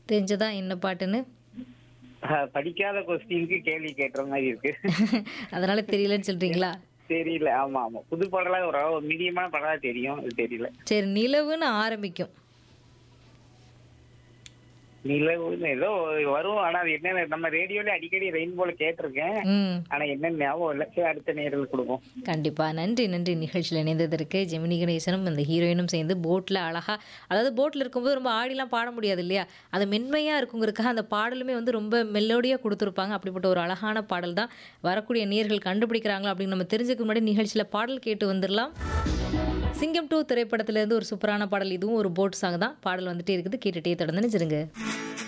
தெரிஞ்சதா என்ன பாட்டுன்னு அஹ், படிக்காத கொஸ்டினுக்கு கேள்வி கேட்டுற மாதிரி இருக்கு அதனால தெரியலன்னு சொல்றீங்களா தெரியல ஆமா ஆமா புது பாடலாம் ஒரு மீடியமான பாடலா தெரியும் இது தெரியல சரி நிலவுன்னு ஆரம்பிக்கும் நிலவுன்னு ஏதோ வரும் ஆனா அது என்ன நம்ம ரேடியோல அடிக்கடி ரெயின்போல கேட்டிருக்கேன் ம் ஆனா என்ன ஞாபகம் இல்லை சரி, அடுத்த நேரில் கொடுப்போம் கண்டிப்பா நன்றி நன்றி நிகழ்ச்சியில் இணைந்ததற்கு ஜெமினி கணேசனும் அந்த ஹீரோயினும் சேர்ந்து போட்டில் அழகா அதாவது போட்டில் இருக்கும்போது ரொம்ப ஆடிலாம் பாட முடியாது இல்லையா அது மென்மையாக இருக்குங்கிறதுக்காக அந்த பாடலுமே வந்து ரொம்ப மெல்லோடியாக கொடுத்துருப்பாங்க அப்படிப்பட்ட ஒரு அழகான பாடல் தான் வரக்கூடிய நேர்கள் கண்டுபிடிக்கிறாங்களா அப்படின்னு நம்ம தெரிஞ்சுக்க முன்னாடி நிகழ்ச்சியில் பாடல் கேட்டு வந்துடலாம் சிங்கம் டூ திரைப்படத்திலேருந்து ஒரு சூப்பரான பாடல் இதுவும் ஒரு போட் சாங் தான் பாடல் வந்துட்டே இருக்குது கேட்டுட்டே தொடர்ந்து நினைச்சிருங்க